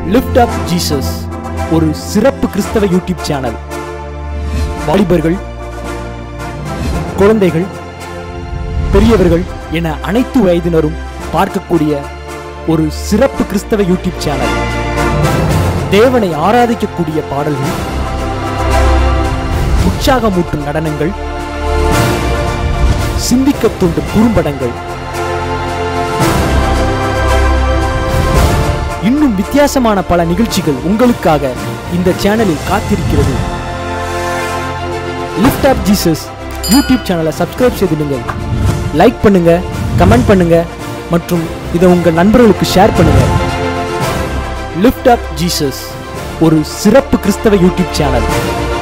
lift up Jesus ஒரு சிறப்பு கிறிஸ்தவ யூடியூப் சேனல் வாலிபர்கள் குழந்தைகள் பெரியவர்கள் என அனைத்து வயதினரும் பார்க்கக்கூடிய ஒரு சிறப்பு கிறிஸ்தவ யூடியூப் சேனல் தேவனை ஆராதிக்கக்கூடிய பாடல்கள் உற்சாகமூட்டும் நடனங்கள் சிந்திக்க தூண்டும் குறும்படங்கள் இன்னும் வித்தியாசமான பல நிகழ்ச்சிகள் உங்களுக்காக இந்த சேனலில் காத்திருக்கிறது லிஃப்ட் ஆப் ஜீசஸ் யூடியூப் சேனலை சப்ஸ்கிரைப் செய்திடுங்கள் லைக் பண்ணுங்க கமெண்ட் பண்ணுங்க மற்றும் இதை உங்க நண்பர்களுக்கு ஷேர் பண்ணுங்க லிஃப்ட் அப் ஜீசஸ் ஒரு சிறப்பு கிறிஸ்தவ யூடியூப் சேனல்